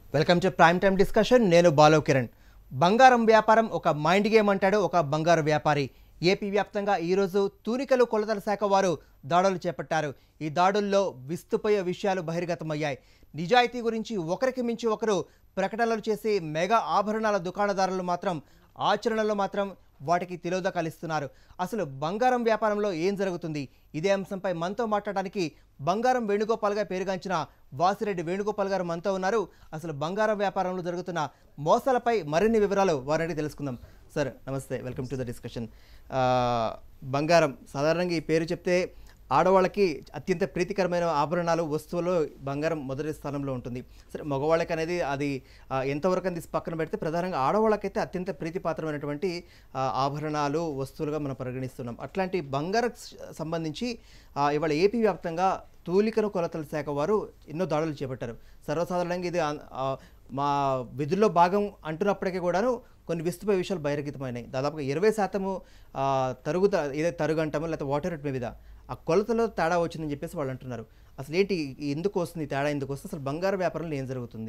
Welcome to prime time discussion నేను బాలో కిరణ్ బంగారం వ్యాపారం ఒక మైండ్ గేమ్ అంటాడు ఒక బంగారు వ్యాపారి ఏపీ వ్యాప్తంగా ఈరోజు తూనికలు కొలతల శాఖ వారు దాడులు చేపట్టారు ఈ దాడుల్లో విస్తుపోయే విషయాలు బహిర్గతమయ్యాయి నిజాయితీ గురించి ఒకరికి మించి ఒకరు ప్రకటనలు చేసి మెగా ఆభరణాల దుకాణదారులు మాత్రం ఆచరణలో మాత్రం వాటికి తిలోదకాలు ఇస్తున్నారు అసలు బంగారం వ్యాపారంలో ఏం జరుగుతుంది ఇదే అంశంపై మనతో మాట్లాడడానికి బంగారం వేణుగోపాల్గా పేరుగాంచిన వాసిరెడ్డి వేణుగోపాల్ గారు మనతో ఉన్నారు అసలు బంగారం వ్యాపారంలో జరుగుతున్న మోసాలపై మరిన్ని వివరాలు వారిని తెలుసుకుందాం సార్ నమస్తే వెల్కమ్ టు ద డిస్కషన్ బంగారం సాధారణంగా ఈ పేరు చెప్తే ఆడవాళ్ళకి అత్యంత ప్రీతికరమైన ఆభరణాలు వస్తువులు బంగారం మొదటి స్థానంలో ఉంటుంది సరే మగవాళ్ళకి అనేది అది ఆ, ఎంతవరకు అనేది పక్కన పెడితే ప్రధానంగా ఆడవాళ్ళకైతే అత్యంత ప్రీతిపాత్రమైనటువంటి ఆ, ఆభరణాలు వస్తువులుగా మనం పరిగణిస్తున్నాం అట్లాంటి బంగారం సంబంధించి ఆ, ఇవాళ ఏపీ వ్యాప్తంగా తూలికను కొలతల శాఖ వారు ఎన్నో దాడులు చేపట్టారు సర్వసాధారణంగా ఇది ఆ- ఆ, మా విధుల్లో భాగం అంటున్నప్పటికీ కూడాను కొన్ని విస్తుపోయే విషయాలు బహిర్గతమైనాయి దాదాపుగా ఇరవై శాతము ఆ, తరుగు ఏదైతే తరుగు అంటామో లేకపోతే వాటర్ రేట్ మీద ఆ కొలతలో తేడా వచ్చిందని చెప్పేసి వాళ్ళు అంటున్నారు అసలు ఏంటి ఎందుకు వస్తుంది ఈ తేడా ఎందుకు వస్తుంది అసలు బంగారు వ్యాపారంలో ఏం జరుగుతుంది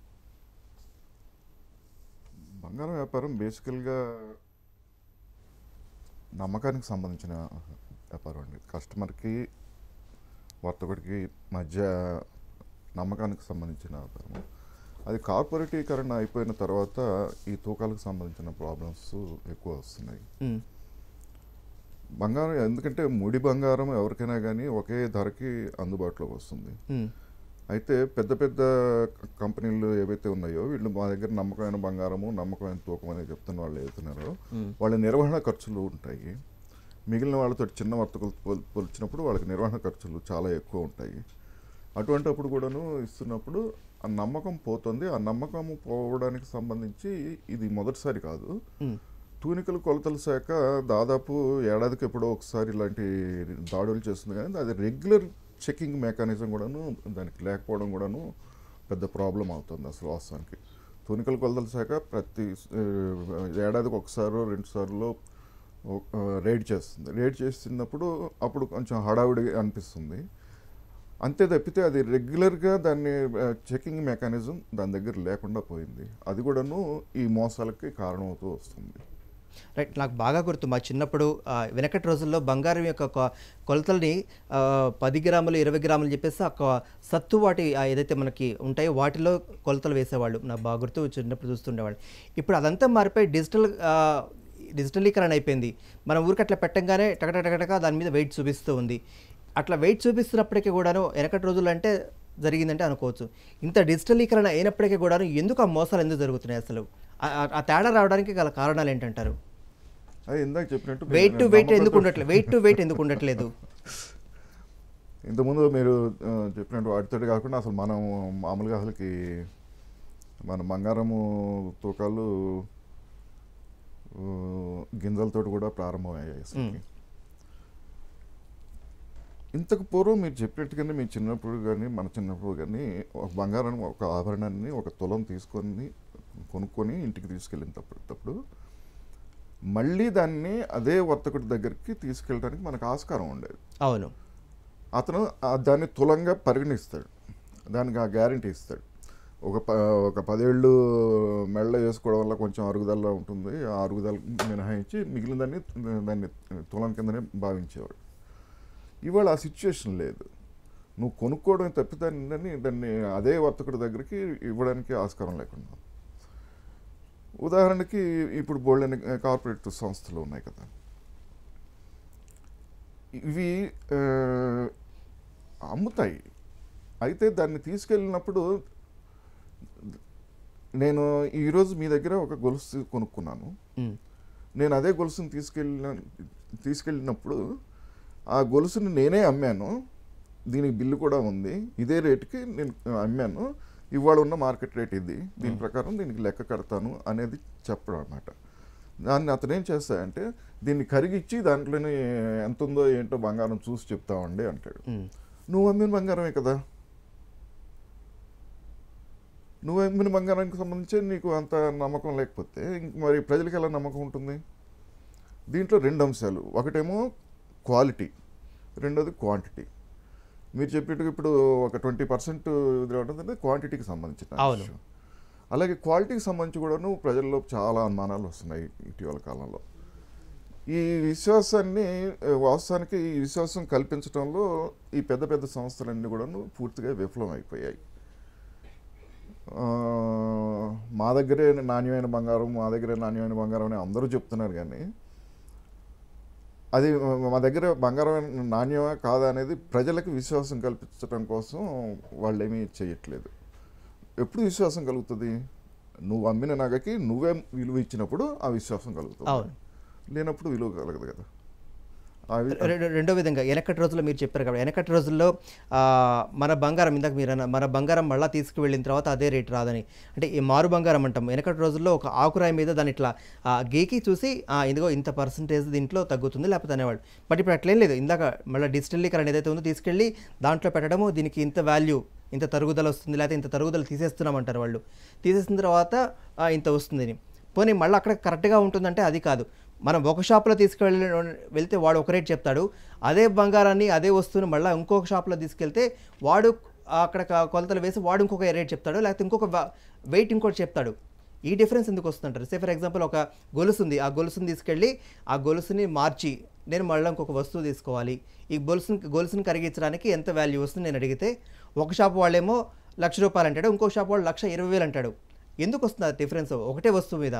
బంగారం వ్యాపారం బేసికల్గా నమ్మకానికి సంబంధించిన వ్యాపారం అండి కస్టమర్కి వర్తకుడికి మధ్య నమ్మకానికి సంబంధించిన వ్యాపారం అది కార్పొరేటీకరణ అయిపోయిన తర్వాత ఈ తూకాలకు సంబంధించిన ప్రాబ్లమ్స్ ఎక్కువ వస్తున్నాయి ఉమ్, బంగారం ఎందుకంటే ముడి బంగారం ఎవరికైనా కానీ ఒకే ధరకి అందుబాటులోకి వస్తుంది ఉమ్, అయితే పెద్ద పెద్ద కంపెనీలు ఏవైతే ఉన్నాయో వీళ్ళు మా దగ్గర నమ్మకమైన బంగారము నమ్మకమైన తూకం అనేది చెప్తున్న వాళ్ళు ఏతున్నారో ఉమ్, వాళ్ళ నిర్వహణ ఖర్చులు ఉంటాయి మిగిలిన వాళ్ళతో చిన్న వర్తకులు పోల్- పోల్చినప్పుడు వాళ్ళకి నిర్వహణ ఖర్చులు చాలా ఎక్కువ ఉంటాయి అటువంటప్పుడు కూడాను ఇస్తున్నప్పుడు ఆ నమ్మకం పోతుంది ఆ నమ్మకం పోవడానికి సంబంధించి ఇది మొదటిసారి కాదు ఉమ్, తూనికలు కొలతల శాఖ దాదాపు ఏడాదికి ఎప్పుడో ఒకసారి ఇలాంటి దాడులు చేస్తుంది కానీ అది రెగ్యులర్ చెకింగ్ మెకానిజం కూడాను దానికి లేకపోవడం కూడాను పెద్ద ప్రాబ్లం అవుతుంది అసలు వాస్తవానికి తూనికల కొలతల శాఖ ప్రతి ఆ, ఏడాదికి ఒకసారి రెండు సార్లు రైడ్ చేస్తుంది రైడ్ చేస్తున్నప్పుడు అప్పుడు కొంచెం హడావుడి అనిపిస్తుంది అంతే తప్పితే అది రెగ్యులర్గా దాన్ని చెకింగ్ మెకానిజం దాని దగ్గర లేకుండా పోయింది అది కూడాను ఈ మోసాలకి కారణమవుతూ వస్తుంది రైట్ నాకు బాగా గుర్తు మా చిన్నప్పుడు ఆ, వెనకటి రోజుల్లో బంగారం యొక్క కొ- కొలతల్ని ఆ, పది గ్రాములు ఇరవై గ్రాములు చెప్పేసి ఆ కొ- సత్తు వాటి ఆ, ఏదైతే మనకి ఉంటాయో వాటిలో కొలతలు వేసేవాళ్ళు నాకు బాగా గుర్తు చిన్నప్పుడు చూస్తుండేవాళ్ళు ఇప్పుడు అదంతా మారిపోయి డిజిటల్ ఆ, డిజిటలీకరణ అయిపోయింది మన ఊరికి అట్లా పెట్టంగానే టకట టకటక దాని మీద వెయిట్ చూపిస్తూ ఉంది అట్లా వెయిట్ చూపిస్తున్నప్పటికీ కూడాను వెనకటి రోజుల్లో అంటే జరిగిందంటే అనుకోవచ్చు ఇంత డిజిటలీకరణ అయినప్పటికీ కూడాను ఎందుకు ఆ మోసాలు ఎందుకు జరుగుతున్నాయి అసలు ఆ- ఆ- ఆ తేడా రావడానికి గల కారణాలు ఏంటంటారు అది ఇందాక చెప్పినట్టు వెయిట్ టు మీరు వెయిట్ ఎందుకు నమ్మకంతో- ఉండట్లేదు వెయిట్ టు వెయిట్ ఎందుకు ఉండట్లేదు ఇంతకుముందు మీరు ఆ, చెప్పినట్టు వాటితోటి కాకుండా అసలు మనం మామూలుగా అసలుకి మన బంగారము తూకాలు ఆ, గింజలతోటి కూడా ప్రారంభమయ్యాయి అసలుకి ఇంతకు పూర్వం మీరు చెప్పినట్టుగానే మీ చిన్నప్పుడు కానీ మన చిన్నప్పుడు కానీ ఒక బంగారం ఒక ఆభరణాన్ని ఒక తులం తీసుకొని కొనుక్కొని ఇంటికి తీసుకెళ్ళినప్పుడు మళ్ళీ దాన్ని అదే వర్తకుడి దగ్గరికి తీసుకెళ్ళడానికి మనకు ఆస్కారం ఉండేది అవును అతను ఆ దాన్ని తులంగా పరిగణిస్తాడు దానికి ఆ గ్యారంటీ ఇస్తాడు ఒక ప ఒక పదేళ్ళు మెళ్ళ వేసుకోవడం వల్ల కొంచెం అరుగుదల ఉంటుంది ఆ అరుగుదల మినహాయించి మిగిలిన దాన్ని దాన్ని తులం కిందనే భావించేవాడు ఇవాళ ఆ సిచ్యుయేషన్ లేదు నువ్వు కొనుక్కోవడం తప్పితే దాన్ని దాన్ని అదే వర్తకుడి దగ్గరికి ఇవ్వడానికి ఆస్కారం లేకుండా ఉంది. ఉదాహరణకి ఇప్పుడు బోల్డెన్ కార్పొరేట్ సంస్థలు ఉన్నాయి కదా ఇవి ఆ, అమ్ముతాయి అయితే దాన్ని తీసుకెళ్ళినప్పుడు నేను ఈరోజు మీ దగ్గర ఒక గొలుసు కొనుక్కున్నాను ఉమ్, నేను అదే గొలుసుని తీసుకెళ్ళిన తీసుకెళ్ళినప్పుడు ఆ గొలుసుని నేనే అమ్మాను దీనికి బిల్లు కూడా ఉంది ఇదే రేటుకి నేను అమ్మాను ఇవాళ ఉన్న మార్కెట్ రేట్ ఇది దీని ప్రకారం దీనికి లెక్క కడతాను అనేది చెప్పడం అనమాట దాన్ని అతను ఏం చేస్తాడంటే దీన్ని కరిగిచ్చి దాంట్లోనే ఎంత ఉందో ఏంటో బంగారం చూసి చెప్తామండి అంటాడు ఉమ్, నువ్వు అమ్మిన బంగారమే కదా నువ్వు అమ్మిన బంగారానికి సంబంధించి నీకు అంత నమ్మకం లేకపోతే ఇంక మరి ప్రజలకు ఎలా నమ్మకం ఉంటుంది దీంట్లో రెండు అంశాలు ఒకటేమో క్వాలిటీ రెండోది క్వాంటిటీ మీరు చెప్పినట్టుగా ఇప్పుడు ఒక ట్వంటీ పర్సెంట్ ఇది ఉంటుందంటే క్వాంటిటీకి సంబంధించిన అవును. విషయం. అలాగే క్వాలిటీకి సంబంధించి కూడాను ప్రజల్లో చాలా అనుమానాలు వస్తున్నాయి ఇటీవల కాలంలో ఈ విశ్వాసాన్ని ఆ, వాస్తవానికి ఈ విశ్వాసం కల్పించడంలో ఈ పెద్ద పెద్ద సంస్థలన్నీ కూడాను పూర్తిగా విఫలం అయిపోయాయి ఆ, మా దగ్గరే నాణ్యమైన బంగారం మా దగ్గరే నాణ్యమైన బంగారం అని అందరూ చెప్తున్నారు కానీ అది మా దగ్గర బంగారం నాణ్యమా కాదా అనేది ప్రజలకు విశ్వాసం కల్పించడం కోసం వాళ్ళు ఏమీ చేయట్లేదు ఎప్పుడు విశ్వాసం కలుగుతుంది నువ్వు అమ్మిన నగకి నువ్వే విలువ ఇచ్చినప్పుడు ఆ విశ్వాసం కలుగుతుంది అవును. లేనప్పుడు విలువ కలగదు కదా ఆ వి- రె- రె- రెండో విధంగా వెనకటి రోజుల్లో మీరు చెప్పారు కాబట్టి వెనకటి రోజుల్లో ఆ, మన బంగారం ఇందాక మీరు అన్న మన బంగారం మళ్ళీ తీసుకువెళ్ళిన తర్వాత అదే రేట్ రాదని అంటే ఈ మారు బంగారం అంటాం వెనకటి రోజుల్లో ఒక ఆకురాయి మీద దాన్ని ఇట్లా ఆ, గీకి చూసి ఆ, ఇదిగో ఇంత పర్సంటేజ్ దీంట్లో తగ్గుతుంది లేకపోతే అనేవాడు బట్ ఇప్పుడు అట్లేం లేదు ఇందాక మళ్ళీ డిజిటలీకరణ ఏదైతే ఉందో తీసుకెళ్ళి దాంట్లో పెట్టడము దీనికి ఇంత వాల్యూ ఇంత తరుగుదల వస్తుంది లేకపోతే ఇంత తరుగుదల తీసేస్తున్నామంటారు వాళ్ళు తీసేసిన తర్వాత ఆ, ఇంత వస్తుంది అని. పోనీ మళ్ళీ అక్కడ కరెక్ట్గా ఉంటుందంటే అది కాదు మనం ఒక షాప్లో తీసుకెళ్ళి వెళ్తే వాడు ఒక రేట్ చెప్తాడు అదే బంగారాన్ని అదే వస్తువుని మళ్ళీ ఇంకొక షాప్లో తీసుకెళ్తే వాడు అక్కడ క- కొలతలు వేసి వాడు ఇంకొక రేట్ చెప్తాడు లేకపోతే ఇంకొక వెయిట్ ఇంకోటి చెప్తాడు ఈ డిఫరెన్స్ ఎందుకు వస్తుంటారు సే ఫర్ ఎగ్జాంపుల్ ఒక గొలుసు ఉంది ఆ గొలుసుని తీసుకెళ్ళి ఆ గొలుసుని మార్చి నేను మళ్ళీ ఇంకొక వస్తువు తీసుకోవాలి ఈ గొలుసుని గొలుసుని కరిగించడానికి ఎంత వాల్యూ వస్తుంది నేను అడిగితే ఒక షాప్ వాళ్ళేమో లక్ష రూపాయలు అంటాడు ఇంకో షాప్ వాళ్ళు లక్ష ఇరవై వేలు అంటాడు ఎందుకు వస్తుంది ఆ డిఫరెన్స్ ఒకటే వస్తువు మీద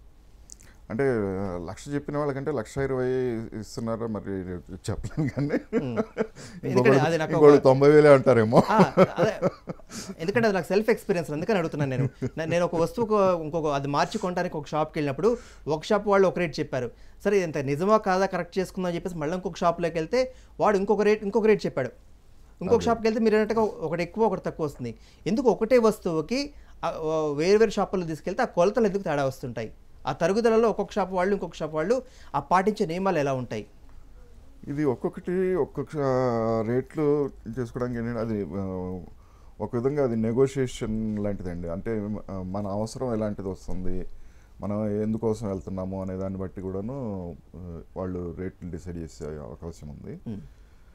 అంటే లక్ష చెప్పిన వాళ్ళకంటే లక్ష ఇరవై ఇస్తున్నారా మరి చెప్పలేను కానీ ఎందుకంటే అది నాకు ఇంకోళ్ళు తొంభై వేలే అంటారేమో ఆ, అదే ఎందుకంటే అది నాకు సెల్ఫ్ ఎక్స్పీరియన్స్ అందుకని అడుగుతున్నాను నేను నే- నేను ఒక వస్తువుకు ఇంకొక అది మార్చి కొనడానికి ఒక షాప్కి వెళ్ళినప్పుడు ఒక షాప్ వాళ్ళు ఒక రేట్ చెప్పారు సరే ఇంత నిజమా కాదా కరెక్ట్ చేసుకుందాం అని చెప్పేసి మళ్ళీ ఇంకొక షాప్లోకి వెళ్తే వాడు ఇంకొక రేట్ ఇంకొక రేట్ చెప్పాడు ఇంకొక షాప్కి వెళ్తే మీరు అన్నట్టుగా ఒకటి ఎక్కువ ఒకటి తక్కువ వస్తుంది ఎందుకు ఒకటే వస్తువుకి ఆ, ఆ, వేరు వేరు షాపుల్లో తీసుకెళ్తే ఆ కొలతలు ఎందుకు తేడా వస్తుంటాయి ఆ తరుగుదలలో ఒక్కొక్క షాప్ వాళ్ళు ఇంకొక షాప్ వాళ్ళు ఆ పాటించే నియమాలు ఎలా ఉంటాయి ఇది ఒక్కొక్కటి ఒక్కొక్క రేట్లు చేసుకోవడానికి ఏంటంటే అది ఆ, ఒక విధంగా అది నెగోషియేషన్ లాంటిదండి అంటే ఆ, మన అవసరం ఎలాంటిది వస్తుంది మనం ఎందుకోసం వెళ్తున్నాము అనే దాన్ని బట్టి కూడాను ఆ, వాళ్ళు రేట్లు డిసైడ్ చేసే అవకాశం ఉంది ఉమ్.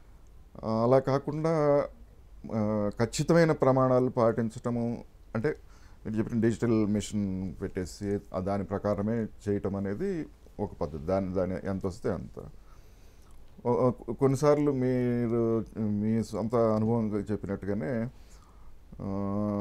ఆ, అలా కాకుండా ఆ, ఖచ్చితమైన ప్రమాణాలు పాటించటము అంటే మీరు చెప్పిన డిజిటల్ మిషన్ పెట్టేసి ఆ దాని ప్రకారమే చేయటం అనేది ఒక పద్ధతి దాని దాని ఎంత వస్తే అంత ఓ- ఓ- కొన్నిసార్లు మీరు మీ సొంత అనుభవం చెప్పినట్టుగానే ఆ,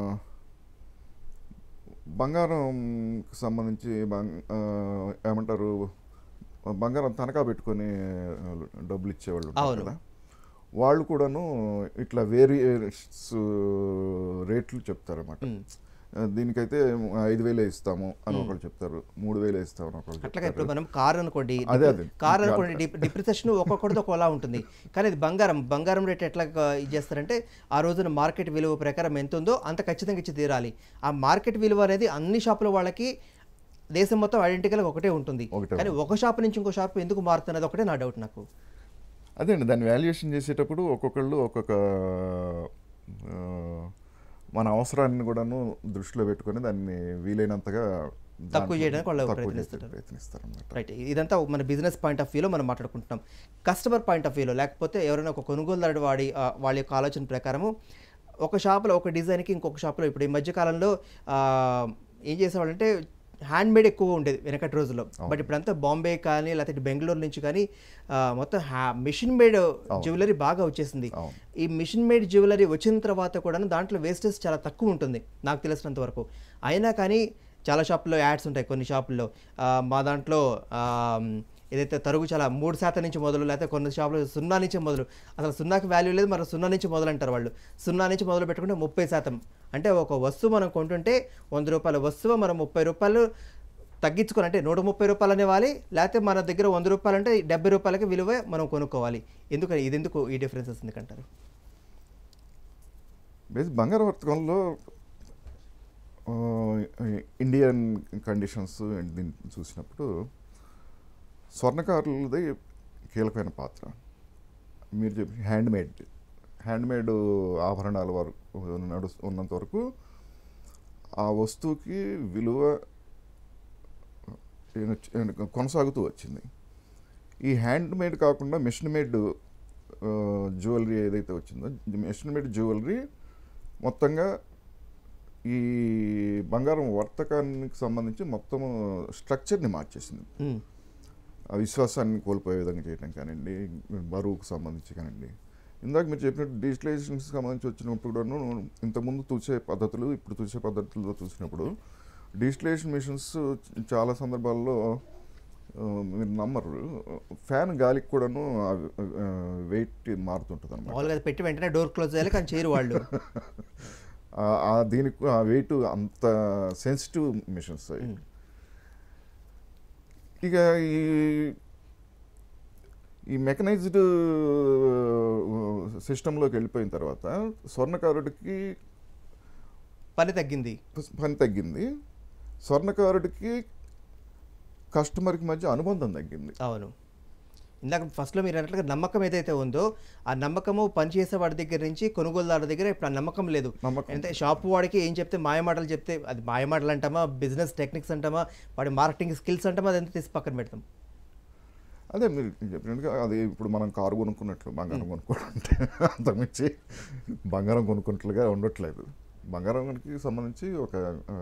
బంగారంకి సంబంధించి బంగ్ ఆ, ఏమంటారు బంగారం తనఖా పెట్టుకొని డబ్బులు ఇచ్చేవాళ్ళు ఉంటారు అవును. కదా వాళ్ళు కూడాను ఇట్లా వేరియస్ రేట్లు చెప్తారన్నమాట ఉమ్. దీనికైతే ఐదు వేలే ఇస్తాము అని ఒకళ్ళు చెప్తారు మూడు వేలే ఇస్తాము అని ఒకళ్ళు అట్లాగే ఇప్పుడు చెప్తారు మనం కార్ అనుకోండి అదే, అదే. కార్ అనుకోండి డిప్- డిప్రిసియేషన్ ఒక్కొక్కటితో ఒకలా ఉంటుంది కానీ ఇది బంగారం బంగారం రేట్ ఎట్లా క- ఇది చేస్తారంటే ఆ రోజున మార్కెట్ విలువ ప్రకారం ఎంత ఉందో అంత ఖచ్చితంగా ఇచ్చి తీరాలి ఆ మార్కెట్ విలువ అనేది అన్ని షాపుల వాళ్ళకి దేశం మొత్తం ఐడెంటికల్గా ఒకటే ఉంటుంది ఒకటే కానీ ఒక షాప్ నుంచి ఇంకో షాప్ ఎందుకు మారుతున్నది ఒకటే నా డౌట్ నాకు అదే అండి దాన్ని వాల్యుయేషన్ చేసేటప్పుడు ఒక్కొక్కళ్ళు ఒక్కొక్క ఆ, మన అవసరాన్ని కూడాను దృష్టిలో పెట్టుకొని దాన్ని వీలైనంతగా తక్కువ దాంట్లో చేయడానికి వాళ్ళు తక్కువ ప్రయత్నిస్తుంటారు. చేసే ప్రయత్నిస్తారు అన్నమాట రైట్ ఇదంతా మన బిజినెస్ పాయింట్ ఆఫ్ వ్యూలో మనం మాట్లాడుకుంటున్నాం కస్టమర్ పాయింట్ ఆఫ్ వ్యూలో లేకపోతే ఎవరైనా ఒక కొనుగోలుదారుడు వాడి ఆ, వాళ్ళ యొక్క ఆలోచన ప్రకారము ఒక షాపులో ఒక డిజైన్కి ఇంకొక షాపులో ఇప్పుడు ఈ మధ్య కాలంలో ఆ, ఏం చేసేవాళ్ళంటే హ్యాండ్ మేడ్ ఎక్కువ ఉండేది వెనకటి రోజుల్లో బట్ ఇప్పుడంతా బాంబే కానీ లేకపోతే బెంగళూరు నుంచి కానీ ఆ, మొత్తం హ్యా మిషన్ మేడ్ జ్యువెలరీ బాగా వచ్చేసింది అవును. ఈ మిషన్ మేడ్ జ్యువెలరీ వచ్చిన తర్వాత కూడా దాంట్లో వేస్టేజ్ చాలా తక్కువ ఉంటుంది నాకు తెలిసినంత వరకు అయినా కానీ చాలా షాపుల్లో యాడ్స్ ఉంటాయి కొన్ని షాపుల్లో ఆ, మా దాంట్లో ఆ, ఏదైతే తరుగు చాలా మూడు శాతం నుంచి మొదలు లేకపోతే కొన్ని షాపులు సున్నా నుంచి మొదలు అసలు సున్నాకి వాల్యూ లేదు మరి సున్నా నుంచి మొదలు అంటారు వాళ్ళు సున్నా నుంచి మొదలు పెట్టుకుంటే ముప్పై శాతం అంటే ఒక వస్తువు మనం కొంటుంటే వంద రూపాయల వస్తువు మనం ముప్పై రూపాయలు తగ్గించుకొని అంటే నూట ముప్పై రూపాయలు అనేవాలి లేకపోతే మన దగ్గర వంద రూపాయలు అంటే డెబ్బై రూపాయలకి విలువ మనం కొనుక్కోవాలి ఎందుకని ఇది ఎందుకు ఈ డిఫరెన్సెస్ ఎందుకంటారు బేస్ బంగారు వర్తకంలో ఆ, ఇండియన్ కండిషన్స్ దీన్ని చూసినప్పుడు స్వర్ణకారులది కీలకమైన పాత్ర మీరు చెప్పి హ్యాండ్ మేడ్ హ్యాండ్ మేడ్ ఆభరణాల వరకు నడు ఉన్నంత వరకు ఆ వస్తువుకి విలువ కొనసాగుతూ వచ్చింది ఈ హ్యాండ్ మేడ్ కాకుండా మిషన్ మేడ్ జ్యువెలరీ ఏదైతే వచ్చిందో మిషన్ మేడ్ జ్యువెలరీ మొత్తంగా ఈ బంగారం వర్తకానికి సంబంధించి మొత్తం స్ట్రక్చర్ని మార్చేసింది ఉమ్, ఆ విశ్వాసాన్ని కోల్పోయే విధంగా చేయడం కానివ్వండి బరువుకు సంబంధించి కానివ్వండి ఇందాక మీరు చెప్పినట్టు డిజిటలైజేషన్కి సంబంధించి వచ్చినప్పుడు కూడాను ఇంతకుముందు చూసే పద్ధతులు ఇప్పుడు చూసే పద్ధతులతో చూసినప్పుడు డిజిటలైజేషన్ మిషన్స్ చాలా సందర్భాల్లో ఆ, మీరు నమ్మరు ఫ్యాన్ గాలికి కూడాను వెయిట్ మారుతుంటుంది అనమాట మామూలుగా అది పెట్టి వెంటనే డోర్ క్లోజ్ చేయాలి కానీ చేయరు వాళ్ళు దీనికి ఆ వెయిట్ అంత సెన్సిటివ్ మిషన్స్ అవి ఇక ఈ ఈ మెకనైజ్డ్ సిస్టంలోకి వెళ్ళిపోయిన తర్వాత స్వర్ణకారుడికి పని తగ్గింది పని తగ్గింది స్వర్ణకారుడికి కస్టమర్కి మధ్య అనుబంధం తగ్గింది అవును ఇందాక ఫస్ట్లో మీరు అన్నట్లుగా నమ్మకం ఏదైతే ఉందో ఆ నమ్మకము పనిచేసే వాడి దగ్గర నుంచి కొనుగోలుదారు దగ్గర ఇప్పుడు ఆ నమ్మకం లేదు నమ్మకం. అంటే షాపు వాడికి ఏం చెప్తే మాయమాటలు చెప్తే అది మాయమాటలు అంటామా బిజినెస్ టెక్నిక్స్ అంటామా వాడి మార్కెటింగ్ స్కిల్స్ అంటామా అదంతా తీసి పక్కన పెడతాం అదే మీరు చెప్పినట్టుగా అది ఇప్పుడు మనం కారు కొనుక్కున్నట్లు బంగారం కొనుక్కోవడం అంటే అంతమించి బంగారం కొనుక్కున్నట్లుగా ఉండట్లేదు బంగారానికి సంబంధించి ఒక ఆ,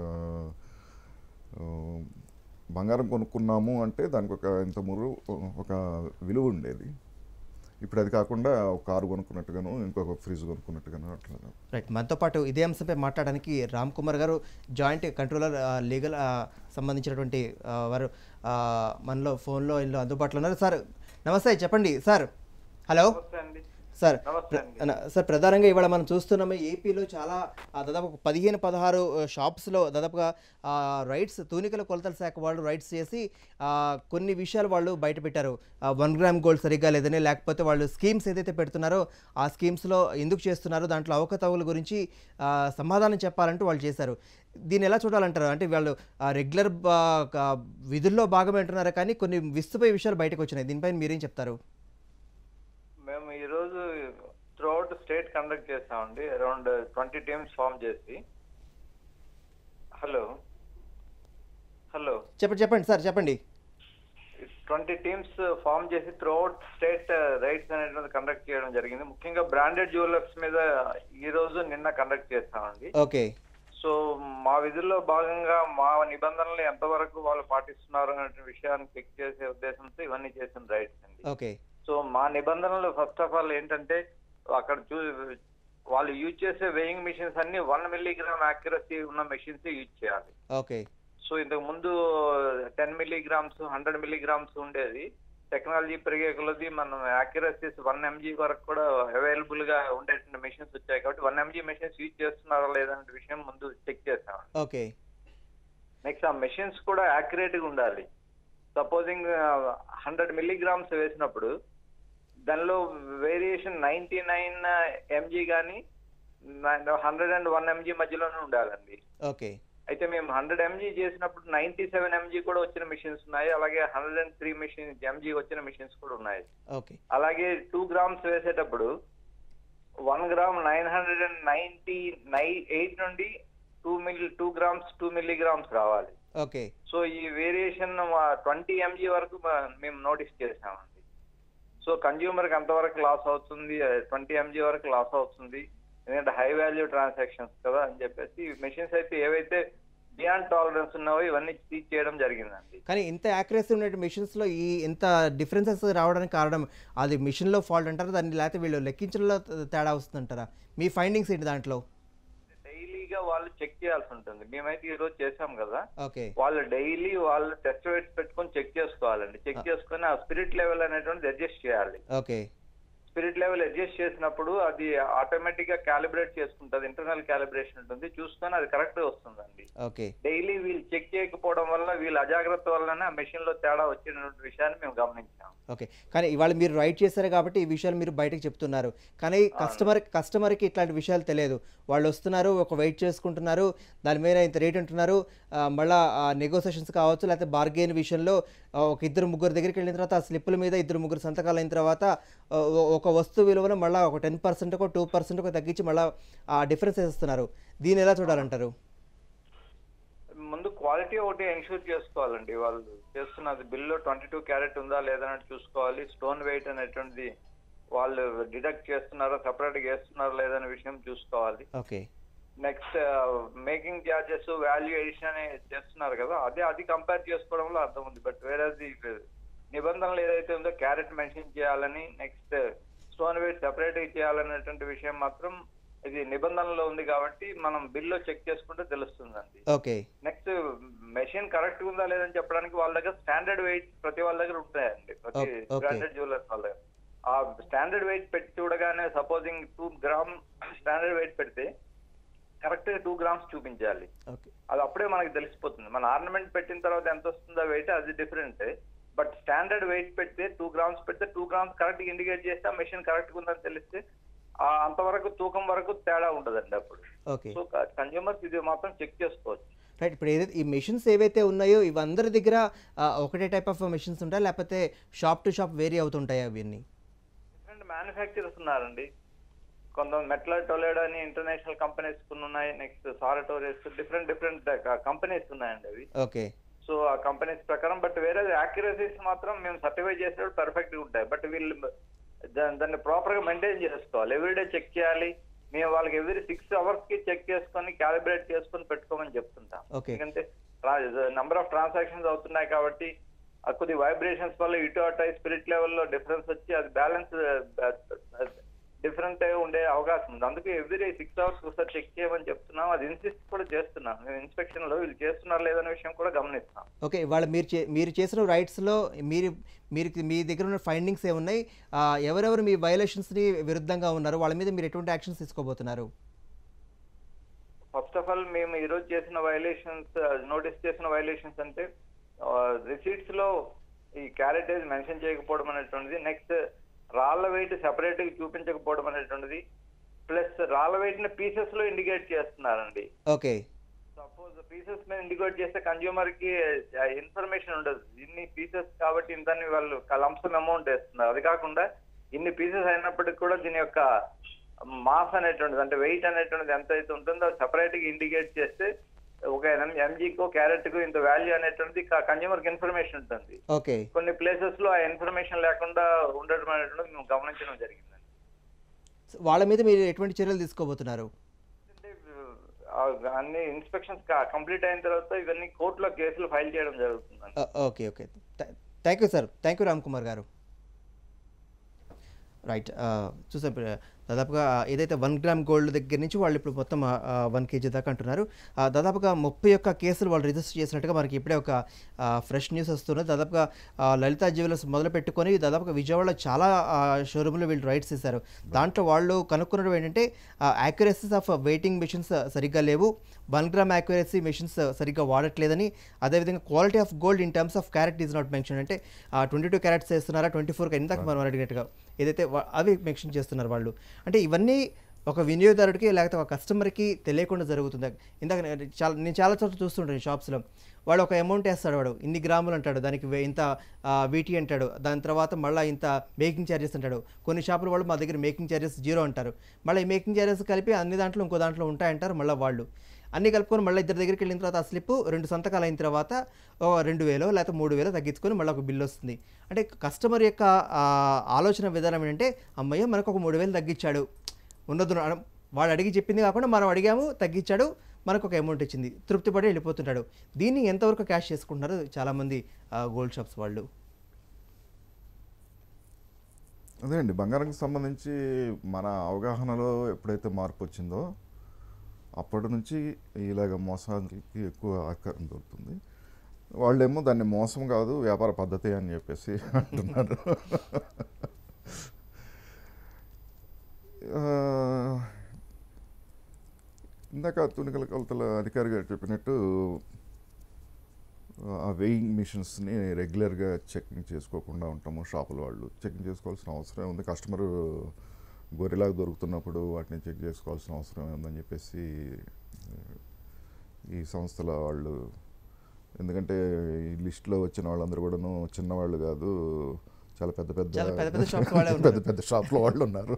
ఆ, బంగారం కొనుక్కున్నాము అంటే దానికి ఒక ఇంత మురు ఒక విలువ ఉండేది ఇప్పుడు అది కాకుండా ఒక కారు కొనుక్కున్నట్టుగాను ఇంకొక ఫ్రిడ్జ్ కొనుక్కున్నట్టుగాను అట్లా రైట్ మనతో పాటు ఇదే అంశంపై మాట్లాడడానికి రామ్ కుమార్ గారు జాయింట్ కంట్రోలర్ ఆ, లీగల్ ఆ, సంబంధించినటువంటి ఆ, వారు ఆ, మనలో ఫోన్లో ఇంట్లో అందుబాటులో ఉన్నారు సార్ నమస్తే చెప్పండి సార్ హలో నమస్తే అండి సార్ నమస్తే ప్ర- అండి. అన్న- సార్ ప్రధానంగా ఇవాళ మనం చూస్తున్నాము ఏపీలో చాలా ఆ, దాదాపు ఒక పదిహేను పదహారు ఆ, షాప్స్లో దాదాపుగా ఆ, రైట్స్ తూనికల కొలతల శాఖ వాళ్ళు రైట్స్ చేసి ఆ, కొన్ని విషయాలు వాళ్ళు బయట పెట్టారు ఆ, వన్ గ్రామ్ గోల్డ్ సరిగ్గా లేదని లేకపోతే వాళ్ళు స్కీమ్స్ ఏదైతే పెడుతున్నారో ఆ స్కీమ్స్లో ఎందుకు చేస్తున్నారో దాంట్లో అవకతవకల గురించి ఆ, సమాధానం చెప్పాలంటూ వాళ్ళు చేశారు దీన్ని ఎలా చూడాలంటారు అంటే వాళ్ళు రెగ్యులర్ విధుల్లో భాగమే అంటున్నారు కానీ కొన్ని విస్తుపోయే విషయాలు బయటకు వచ్చినాయి దీనిపైన మీరేం చెప్తారు మేము ఈరోజు త్రూఅవుట్ స్టేట్ కండక్ట్ చేస్తామండి అరౌండ్ ట్వంటీ టీమ్స్ ఫామ్ చేసి హలో హలో చెప్పండి చెప్పండి సార్ చెప్పండి ట్వంటీ టీమ్స్ ఫామ్ చేసి త్రూఅవుట్ స్టేట్ రైడ్స్ అనేటువంటి కండక్ట్ చేయడం జరిగింది ముఖ్యంగా బ్రాండెడ్ జ్యువెలర్స్ మీద ఈ రోజు నిన్న కండక్ట్ చేస్తామండి ఓకే సో మా విధుల్లో భాగంగా మా నిబంధనలు ఎంతవరకు వాళ్ళు పాటిస్తున్నారు అనే విషయాన్ని చెక్ చేసే ఉద్దేశంతో ఇవన్నీ చేసిన రైడ్స్ అండి ఓకే సో మా నిబంధనలు ఫస్ట్ ఆఫ్ ఆల్ ఏంటంటే అక్కడ చూ వాళ్ళు యూజ్ చేసే వెయింగ్ మిషన్స్ అన్ని వన్ మిల్లీగ్రామ్ యాక్యురసీ ఉన్న మెషిన్స్ యూజ్ చేయాలి ఓకే సో ఇంతకు ముందు టెన్ మిల్లీగ్రామ్స్ హండ్రెడ్ మిల్లీగ్రామ్స్ ఉండేది టెక్నాలజీ పెరిగే కొలది మనం యాక్యురసీస్ వన్ ఎంజీ వరకు కూడా అవైలబుల్ గా ఉండేటువంటి మెషిన్స్ వచ్చాయి కాబట్టి వన్ ఎంజీ మెషిన్స్ యూజ్ చేస్తున్నారా లేదనే విషయం ముందు చెక్ చేస్తాం ఓకే నెక్స్ట్ ఆ మెషిన్స్ కూడా యాక్యురేట్ గా ఉండాలి సపోజింగ్ హండ్రెడ్ మిల్లీగ్రామ్స్ వేసినప్పుడు దానిలో వేరియేషన్ నైన్టీ నైన్ ఎంజీ కానీ హండ్రెడ్ అండ్ వన్ ఎంజీ మధ్యలోనే ఉండాలండి ఓకే అయితే మేము హండ్రెడ్ ఎంజీ చేసినప్పుడు నైన్టీ సెవెన్ ఎంజీ కూడా వచ్చిన మిషన్స్ ఉన్నాయి అలాగే hundred and three machine mg వచ్చిన మిషన్స్ కూడా ఉన్నాయి ఓకే అలాగే టూ గ్రామ్స్ వేసేటప్పుడు one gram nine hundred and ninety నై ఎయిట్ నుండి టూ మిల్ టూ గ్రామ్స్ టూ మిల్లీగ్రామ్స్ రావాలి ఓకే సో ఈ వేరియేషన్ ట్వంటీ ఎంజీ వరకు మ- మేము నోటీస్ చేసామండి సో కన్జ్యూమర్కి ఎంతవరకు లాస్ అవుతుంది ట్వంటీ ఎంజీ వరకు లాస్ అవుతుంది ఎందుకంటే హై వాల్యూ ట్రాన్సాక్షన్స్ కదా అని చెప్పేసి మెషిన్స్ అయితే ఏవైతే బియాండ్ టాలరెన్స్ ఉన్నావో ఇవన్నీ సీజ్ చేయడం జరిగిందండి కానీ ఇంత యాక్యురసీ ఉన్న మిషన్స్లో ఈ ఇంత డిఫరెన్సెస్ రావడానికి కారణం అది మిషన్లో ఫాల్ట్ అంటారా దాన్ని లేకపోతే వీళ్ళు లెక్కించడంలో తేడా వస్తుందంటారా మీ ఫైండింగ్స్ ఏంటి దాంట్లో డైలీగా వాళ్ళు చెక్ చేయాల్సి ఉంటుంది మేమైతే ఈ రోజు చేసాం కదా ఓకే వాళ్ళు డైలీ వాళ్ళు టెస్ట్ వెయిట్స్ పెట్టుకొని చెక్ చేసుకోవాలండి చెక్ చేసుకొని ఆ స్పిరిట్ లెవెల్ అనేటువంటిది అడ్జస్ట్ చేయాలి ఓకే స్పిరిట్ లెవెల్ అడ్జస్ట్ చేసినప్పుడు అది ఆటోమేటిక్ గా క్యాలిబ్రేట్ చేసుకుంటుంది ఇంటర్నల్ క్యాలిబ్రేషన్ ఉంటుంది చూసుకొని అది కరెక్ట్ వస్తుందండి ఓకే డైలీ వీళ్ళు చెక్ చేయకపోవడం వల్ల వీళ్ళ అజాగ్రత్త వల్లనే ఆ మెషిన్ లో తేడా వచ్చినటువంటి విషయాన్ని మేము గమనించాం ఓకే కానీ ఇవాళ మీరు రైట్ చేశారు కాబట్టి ఈ విషయాలు మీరు బయటకు చెప్తున్నారు కానీ కస్టమర్ కస్టమర్కి ఇట్లాంటి విషయాలు తెలియదు వాళ్ళు వస్తున్నారు ఒక వెయిట్ చేసుకుంటున్నారు దాని మీద ఇంత రేట్ అంటున్నారు ఆ, మళ్ళా నెగోసియేషన్స్ కావచ్చు లేకపోతే బార్గెన్ విషయంలో ఆ, ఒక ఇద్దరు ముగ్గురు దగ్గరికి వెళ్ళిన తర్వాత ఆ స్లిప్పుల మీద ఇద్దరు ముగ్గురు సంతకాలు అయిన తర్వాత ఆ, ఒ- ఒక వస్తువు విలువను మళ్ళీ ఒక టెన్ పర్సెంట్కో టూ పర్సెంట్కో తగ్గించి మళ్ళీ ఆ డిఫరెన్స్ వేస్తున్నారు దీన్ని ఎలా చూడాలంటారు ముందు క్వాలిటీ ఒకటి ఎన్షూర్ చేసుకోవాలండి వాళ్ళు చేస్తున్నది బిల్లో ట్వంటీ టూ క్యారెట్ ఉందా లేదన్నట్టు చూసుకోవాలి స్టోన్ వెయిట్ అనేటువంటిది వాళ్ళు డిడక్ట్ చేస్తున్నారా సపరేట్ గా వేస్తున్నారా లేదనే విషయం చూసుకోవాలి okay next making charges value addition అని చేస్తున్నారు కదా అదే అది కంపేర్ చేసుకోవడంలో అర్థం ఉంది బట్ వేరే నిబంధనలు ఏదైతే ఉందో క్యారెట్ మెన్షన్ చేయాలని నెక్స్ట్ స్టోన్ వెయిట్ సెపరేట్ చేయాలనేటువంటి విషయం మాత్రం ఇది నిబంధనలో ఉంది కాబట్టి మనం బిల్లో చెక్ చేసుకుంటే తెలుస్తుందండి ఓకే నెక్స్ట్ మెషిన్ కరెక్ట్ ఉందా లేదని చెప్పడానికి వాళ్ళ దగ్గర స్టాండర్డ్ వెయిట్ ప్రతి వాళ్ళ దగ్గర ఉంటాయండి ప్రతి Okay, okay. బ్రాండెడ్ జ్యువెలర్స్ వాళ్ళ దగ్గర ఆ స్టాండర్డ్ వెయిట్ పెట్టి చూడగానే supposing two gram standard weight పెడితే కరెక్ట్ గా టూ గ్రామ్స్ చూపించాలి ఓకే అది అప్పుడే మనకి తెలిసిపోతుంది మన ఆర్నమెంట్ పెట్టిన తర్వాత ఎంత వస్తుందో వెయిట్ అది డిఫరెంట్ బట్ స్టాండర్డ్ వెయిట్ పెడితే టూ గ్రామ్స్ పెడితే టూ గ్రామ్స్ కరెక్ట్ ఇండికేట్ చేస్తే ఆ మెషిన్ కరెక్ట్ ఉందని తెలిస్తే ఆ అంతవరకు తూకం వరకు తేడా ఉండదండి అప్పుడు ఓకే సో కన్జ్యూమర్స్ ఇది మాత్రం చెక్ చేసుకోవచ్చు రైట్ ఇప్పుడు ఏదైతే ఈ మెషిన్స్ ఏవైతే ఉన్నాయో ఇవందరి దగ్గర ఆ, ఒకటే టైప్ ఆఫ్ మెషిన్స్ ఉంటాయా లేకపోతే షాప్ టు షాప్ వేరీ అవుతుంటాయా అవన్నీ డిఫరెంట్ మ్యానుఫ్యాక్చరర్స్ ఉన్నారండి కొంతమంది మెట్ల టొలేడో అని ఇంటర్నేషనల్ కంపెనీస్ కొన్ని ఉన్నాయి next Sartorius different different companies ఉన్నాయండి అవి ఓకే సో ఆ కంపెనీస్ ప్రకారం బట్ వేరే యాక్యురసీస్ మాత్రం మేము సర్టిఫై చేసేటప్పుడు పర్ఫెక్ట్ గా ఉంటాయి బట్ వీళ్ళు దా- దాన్ని ప్రాపర్ గా మెయింటైన్ చేసుకోవాలి ఎవ్రీడే చెక్ చేయాలి మేము వాళ్ళకి ఎవ్రీ సిక్స్ అవర్స్ కి చెక్ చేసుకొని క్యాలిబ్రేట్ చేసుకొని పెట్టుకోమని చెప్తుంటాం Okay. ఎందుకంటే నంబర్ ఆఫ్ ట్రాన్సాక్షన్స్ అవుతున్నాయి కాబట్టి ఆ కొద్ది వైబ్రేషన్స్ వల్ల ఇటు అటు స్పిరిట్ లెవెల్లో డిఫరెన్స్ వచ్చి అది బ్యాలెన్స్ డిఫరెంట్ ఉండే అవకాశం ఉంది అందుకే ఎవ్రీ సిక్స్ అవర్స్ ఒకసారి చెక్ చేయమని చెప్తున్నాం అది ఇన్సిస్ట్ కూడా చేస్తున్నాం మేము ఇన్స్పెక్షన్ లో వీళ్ళు చేస్తున్నారు లేదనే విషయం కూడా గమనిస్తాం ఓకే ఇవాళ మీరు చే మీరు చేసిన రైట్స్లో మీరు మీరు మీ దగ్గర ఉన్న ఫైండింగ్స్ ఏమున్నాయి ఆ, ఎవరెవరు మీ వైలేషన్స్ని విరుద్ధంగా ఉన్నారు వాళ్ళ మీద మీరు ఎటువంటి యాక్షన్స్ తీసుకోబోతున్నారు ఫస్ట్ ఆఫ్ ఆల్ మేము ఈ రోజు చేసిన వైలేషన్స్ నోటీస్ చేసిన వైలేషన్స్ అంటే రిసీట్స్ లో ఈ క్యారెటేజ్ మెన్షన్ చేయకపోవడం అనేటువంటిది నెక్స్ట్ రాళ్ల వెయిట్ సెపరేట్ గా చూపించకపోవడం అనేటువంటిది ప్లస్ రాళ్ల వెయిట్ ని పీసెస్ లో ఇండికేట్ చేస్తున్నారండి ఓకే సపోజ్ పీసెస్ మీద ఇండికేట్ చేస్తే కన్జ్యూమర్ కి ఇన్ఫర్మేషన్ ఉండదు ఇన్ని పీసెస్ కాబట్టి ఇంతని వాళ్ళు లంసమ్ అమౌంట్ వేస్తున్నారు అది కాకుండా ఇన్ని పీసెస్ అయినప్పటికీ కూడా దీని యొక్క మాస్ అనేటువంటిది అంటే వెయిట్ అనేటువంటిది ఎంత అయితే ఉంటుందో సెపరేట్ గా ఇండికేట్ చేస్తే ఒక ఎంజీకో క్యారెట్ కు ఇంత వాల్యూ అనేటువంటిది కన్జ్యూమర్ కి ఇన్ఫర్మేషన్ ఉంటుంది ఓకే కొన్ని ప్లేసెస్ లో ఆ ఇన్ఫర్మేషన్ లేకుండా ఉండడం అనేటువంటిది మేము గమనించడం జరిగిందండి వాళ్ళ మీద మీరు ఎటువంటి చర్యలు తీసుకోబోతున్నారు అంటే ఆ, అన్ని ఇన్స్పెక్షన్స్ కంప్లీట్ అయిన తర్వాత ఇవన్నీ కోర్టులో కేసులు ఫైల్ చేయడం జరుగుతుందండి ఓ- okay okay thank you sir thank you Ram Kumar garu right చూసాం ఇప్పుడు దాదాపుగా ఏదైతే వన్ గ్రామ్ గోల్డ్ దగ్గర నుంచి వాళ్ళు ఇప్పుడు మొత్తం వన్ కేజీ దాకా అంటున్నారు ఆ, దాదాపుగా ముప్పై ఒక్క కేసులు వాళ్ళు రిజిస్టర్ చేసినట్టుగా మనకి ఇప్పుడే ఒక ఫ్రెష్ న్యూస్ వస్తున్నది దాదాపుగా ఆ, లలిత జ్యువెలర్స్ మొదలు పెట్టుకొని దాదాపుగా విజయవాడలో చాలా షోరూంలో వీళ్ళు రైట్స్ ఇస్తారు దాంట్లో వాళ్ళు కనుక్కున్నది ఏంటంటే యాక్యురసీస్ ఆఫ్ వెయిటింగ్ మిషన్స్ సరిగ్గా లేవు వన్ గ్రామ్ యాక్యురసీ మిషన్స్ సరిగ్గా వాడట్లేదని అదేవిధంగా quality of gold in terms of carat is not mention అంటే ట్వంటీ టూ క్యారెట్స్ వేస్తున్నారా ట్వంటీ ఫోర్ ఇందాక మనం అడిగినట్టుగా ఏదైతే వా- అవి మెన్షన్ చేస్తున్నారు వాళ్ళు అంటే ఇవన్నీ ఒక వినియోగదారుడికి లేకపోతే ఒక కస్టమర్కి తెలియకుండా జరుగుతుంది ఇందాక నేను చాలా నేను చాలా చోట్ల చూస్తుంటాను షాప్స్లో వాడు ఒక అమౌంట్ వేస్తాడు వాడు ఇన్ని గ్రాములు అంటాడు దానికి వే- ఇంత వీటీ అంటాడు దాని తర్వాత మళ్ళీ ఇంత మేకింగ్ ఛార్జెస్ అంటాడు కొన్ని షాపుల వాళ్ళు మా దగ్గర మేకింగ్ ఛార్జెస్ జీరో అంటారు మళ్ళీ ఈ మేకింగ్ ఛార్జెస్ కలిపి అన్ని దాంట్లో ఇంకో దాంట్లో ఉంటాయంటారు మళ్ళీ వాళ్ళు అన్ని కలుపుకొని మళ్ళీ ఇద్దరి దగ్గరికి వెళ్ళిన తర్వాత ఆ స్లిప్ రెండు సంతకాలు అయిన తర్వాత ఓ రెండు వేలో లేకపోతే మూడు వేలో తగ్గించుకొని మళ్ళీ ఒక బిల్ వస్తుంది అంటే కస్టమర్ యొక్క ఆ, ఆలోచన విధానం ఏంటంటే అమ్మయ్య మనకు ఒక మూడు వేలు తగ్గించాడు ఉన్నది ఉన్న- వాడు అడిగి చెప్పింది కాకుండా మనం అడిగాము తగ్గించాడు మనకు ఒక అమౌంట్ ఇచ్చింది తృప్తి పడి వెళ్ళిపోతుంటాడు దీన్ని ఎంతవరకు క్యాష్ చేసుకుంటున్నారు చాలామంది గోల్డ్ షాప్స్ వాళ్ళు అదే అండి బంగారంకి సంబంధించి మన అవగాహనలో ఎప్పుడైతే మార్పు వచ్చిందో అప్పటి నుంచి ఇలాగ మోసానికి ఎక్కువ ఆకారం దొరుకుతుంది వాళ్ళేమో దాన్ని మోసం కాదు వ్యాపార పద్ధతి అని చెప్పేసి అంటున్నారు ఆ, ఇందాక తునికల కొలతల అధికారి గారు చెప్పినట్టు ఆ వెయింగ్ మిషన్స్ని రెగ్యులర్గా చెకింగ్ చేసుకోకుండా ఉంటాము షాపుల వాళ్ళు చెకింగ్ చేసుకోవాల్సిన అవసరం ఉంది కస్టమర్ గొర్రెలాగా దొరుకుతున్నప్పుడు వాటిని చెక్ చేసుకోవాల్సిన అవసరం ఉందని చెప్పేసి ఆ, ఈ సంస్థల వాళ్ళు ఎందుకంటే ఈ లిస్ట్లో వచ్చిన వాళ్ళందరూ కూడాను చిన్నవాళ్ళు కాదు చాలా పెద్ద పెద్ద చాలా పెద్ద పెద్ద shops వాళ్ళే పెద్ద ఉన్నారు. పెద్ద షాప్లో వాళ్ళు ఉన్నారు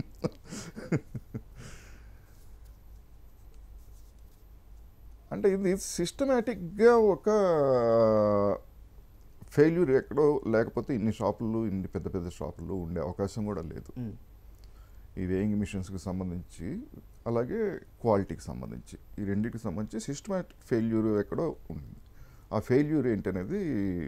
అంటే ఇది సిస్టమేటిక్గా ఒక ఫెయిల్యూర్ ఎక్కడో లేకపోతే ఇన్ని షాపులు ఇన్ని పెద్ద పెద్ద షాపులు ఉండే అవకాశం కూడా లేదు మ్. ఈ వేయింగ్ మిషన్స్కి సంబంధించి అలాగే క్వాలిటీకి సంబంధించి ఈ రెండింటికి సంబంధించి సిస్టమాటిక్ ఫెయిల్యూర్ ఎక్కడో ఉంది ఆ ఫెయిల్యూర్ ఏంటనేది